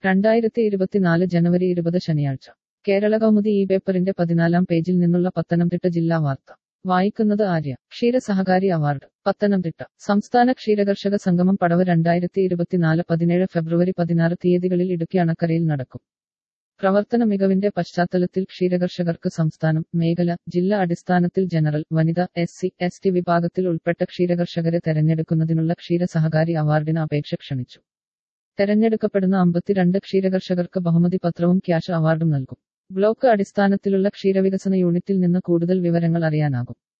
രണ്ടായിരത്തി ഇരുപത്തിനാല് ജനുവരി ഇരുപത് ശനിയാഴ്ച കേരള കൗമുദി ഈ പേപ്പറിന്റെ പതിനാലാം പേജിൽ നിന്നുള്ള പത്തനംതിട്ട ജില്ലാ വാർത്ത വായിക്കുന്നത് ആര്യ ക്ഷീര സഹകാരി അവാർഡ് പത്തനംതിട്ട സംസ്ഥാന ക്ഷീരകർഷക സംഗമം പടവ് രണ്ടായിരത്തി ഇരുപത്തിനാല് പതിനേഴ് ഫെബ്രുവരി പതിനാറ് തീയതികളിൽ ഇടുക്കി അണക്കരയിൽ നടക്കും പ്രവർത്തന മികവിന്റെ പശ്ചാത്തലത്തിൽ ക്ഷീരകർഷകർക്ക് സംസ്ഥാനം മേഖല ജില്ലാ അടിസ്ഥാനത്തിൽ ജനറൽ വനിത എസ് സി എസ് ടി വിഭാഗത്തിൽ ഉൾപ്പെട്ട ക്ഷീരകർഷകരെ തെരഞ്ഞെടുക്കുന്നതിനുള്ള ക്ഷീര സഹകാരി അവാർഡിന് അപേക്ഷ ക്ഷണിച്ചു തെരഞ്ഞെടുക്കപ്പെടുന്ന അമ്പത്തിരണ്ട് ക്ഷീരകർഷകർക്ക് ബഹുമതി പത്രവും ക്യാഷ് അവാർഡും നൽകും ബ്ലോക്ക് അടിസ്ഥാനത്തിലുള്ള ക്ഷീരവികസന യൂണിറ്റിൽ നിന്ന് കൂടുതൽ വിവരങ്ങൾ അറിയാനാകും